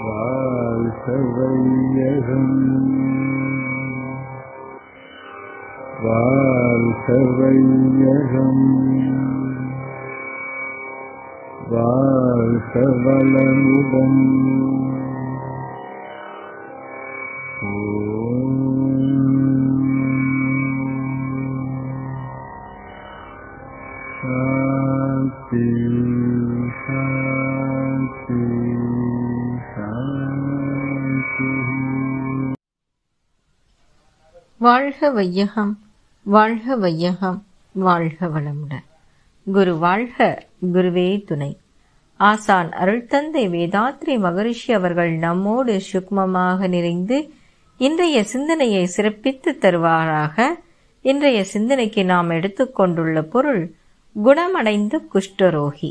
வாழ்க வையகம் வாழ்க வையகம் வாழ்க வளமுடன் சாந்தி சாந்தி சாந்தி வாழ்க வையகம் வாழ்க வையகம் வாழ்க வளமுடன் குரு வாழ்க குருவே துணை ஆசான் அருள்தந்தை வேதாத்ரி மகரிஷி அவர்கள் நம்மோடு சுக்மமாக நிறைந்து இன்றைய சிந்தனையை சிறப்பித்து தருவாராக இன்றைய சிந்தனைக்கு நாம் எடுத்துக்கொண்டுள்ள பொருள் குணமடைந்த குஷ்டரோகி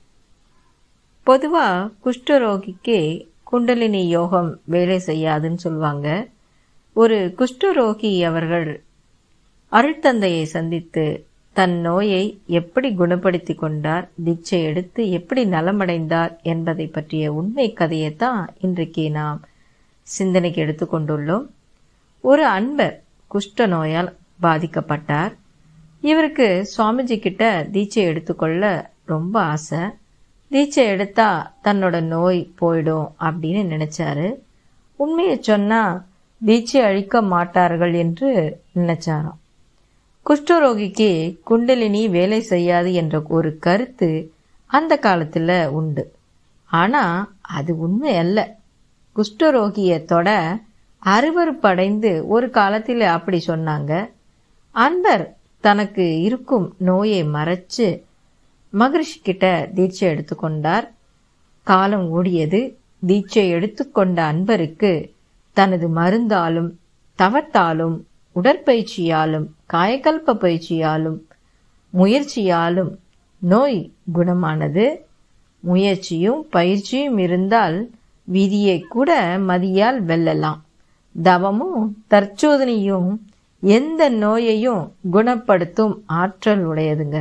பொதுவா குஷ்டரோகிக்கு குண்டலினி யோகம் வேலை செய்யாதுன்னு சொல்லுவாங்க ஒரு குஷ்டரோகி அவர்கள் அருட்தந்தையை சந்தித்து தன் நோயை எப்படி குணப்படுத்தி கொண்டார் தீட்சை எடுத்து எப்படி நலமடைந்தார் என்பதை பற்றிய உண்மை கதையை தான் இன்றைக்கு நாம் சிந்தனைக்கு எடுத்துக்கொண்டுள்ளோம் ஒரு அன்பர் குஷ்ட நோயால் பாதிக்கப்பட்டார் இவருக்கு சுவாமிஜி கிட்ட தீட்சை எடுத்துக்கொள்ள ரொம்ப ஆசை தீட்சை எடுத்தா தன்னோட நோய் போயிடும் அப்படின்னு நினைச்சாரு உண்மையை சொன்னா தீட்சை அழிக்க மாட்டார்கள் என்று நினைச்சாராம் குஷ்டரோகிக்கு குண்டலினி வேலை செய்யாது என்ற ஒரு கருத்து அந்த காலத்துல உண்டு ஆனா அது உண்மை அல்ல குஷ்டரோகிய தொட அருவருப்படைந்து ஒரு காலத்தில் அப்படி சொன்னாங்க அன்பர் தனக்கு இருக்கும் நோயை மறைச்சு மகரிஷி கிட்ட தீட்சை எடுத்துக்கொண்டார் காலம் ஓடியது தீட்சை எடுத்துக்கொண்ட அன்பருக்கு தனது மருந்தாலும் தவத்தாலும் உடற்பயிற்சியாலும் காயக்கல்ப பயிற்சியாலும் முயற்சியாலும் நோய் குணமானது முயற்சியும் பயிற்சியும் இருந்தால் விதியை கூட மதியால் வெல்லலாம் தவமும் தற்சோதனையும் எந்த நோயையும் குணப்படுத்தும் ஆற்றல் உடையதுங்க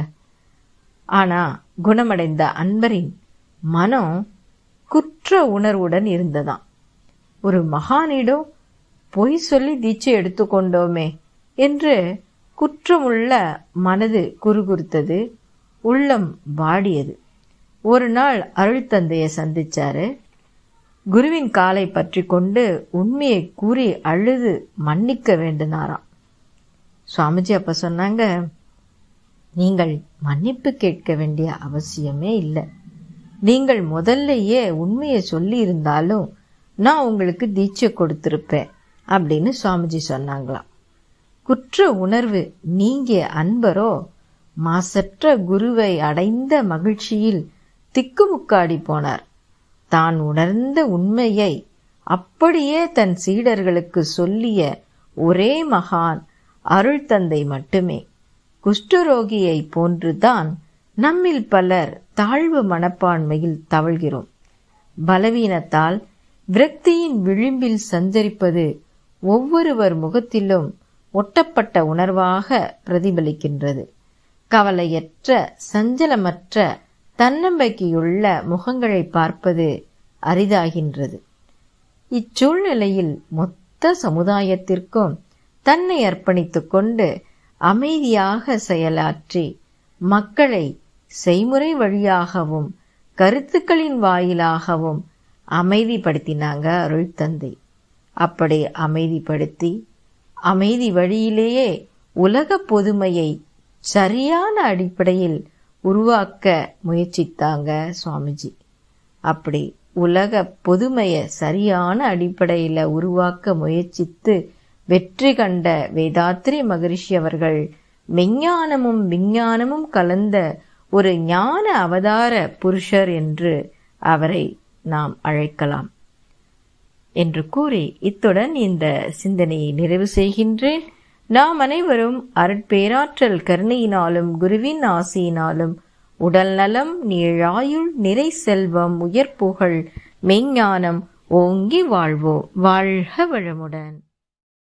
ஆனா குணமடைந்த அன்பரின் மனம் குற்ற உணர்வுடன் இருந்ததாம் ஒரு மகானிடம் பொய் சொல்லி தீட்சை எடுத்துக்கொண்டோமே என்று குற்றமுள்ள மனது குறுகுறுத்தது உள்ளம் வாடியது ஒரு நாள் அருள் தந்தையை சந்திச்சாரு குருவின் காலை பற்றி கொண்டு உண்மையை கூறி அழுது மன்னிக்க வேண்டினாராம் சுவாமிஜி அப்ப சொன்னாங்க நீங்கள் மன்னிப்பு கேட்க வேண்டிய அவசியமே இல்லை நீங்கள் முதல்லயே உண்மையை சொல்லி இருந்தாலும் நான் உங்களுக்கு தீட்சை கொடுத்திருப்பேன் அப்படின்னு சுவாமிஜி சொன்னாங்களாம் குற்ற உணர்வு நீங்க அன்பரோ மாசற்ற குருவை அடைந்த மகிழ்ச்சியில் திக்குமுக்காடி போனார் தான் உணர்ந்த உண்மையை அப்படியே தன் சீடர்களுக்கு சொல்லிய ஒரே மகான் அருள் தந்தை மட்டுமே குஷ்டரோகியை போன்றுதான் நம்மில் பலர் தாழ்வு மனப்பான்மையில் தவழ்கிறோம் பலவீனத்தால் விரக்தியின் விளிம்பில் சஞ்சரிப்பது ஒவ்வொருவர் முகத்திலும் ஒட்டப்பட்ட உணர்வாக பிரதிபலிக்கின்றது கவலையற்ற சஞ்சலமற்ற தன்னம்பிக்கையுள்ள முகங்களை பார்ப்பது அரிதாகின்றது இச்சூழ்நிலையில் மொத்த சமுதாயத்திற்கும் தன்னை அர்ப்பணித்துக் கொண்டு அமைதியாக செயலாற்றி மக்களை செய்முறை வழியாகவும் கருத்துக்களின் வாயிலாகவும் அமைதிப்படுத்தினாங்க அருள் தந்தை அப்படி அமைதிப்படுத்தி அமைதி வழியிலேயே உலக பொதுமையை சரியான அடிப்படையில் உருவாக்க முயற்சித்தாங்க சுவாமிஜி அப்படி உலக பொதுமையை சரியான அடிப்படையில் உருவாக்க முயற்சித்து வெற்றி கண்ட வேதாத்ரி மகரிஷி அவர்கள் மெஞ்ஞானமும் விஞ்ஞானமும் கலந்த ஒரு ஞான அவதார புருஷர் என்று அவரை நாம் அழைக்கலாம் என்று கூறி இத்துடன் இந்த சிந்தனையை நிறைவு செய்கின்றேன் நாம் அனைவரும் அருட்பேராற்றல் கருணையினாலும் குருவின் ஆசையினாலும் உடல் நலம் நீழாயுள் நிறை செல்வம் உயர்ப்புகழ் மெய்ஞானம் ஓங்கி வாழ்வோம் வாழ்க வளமுடன்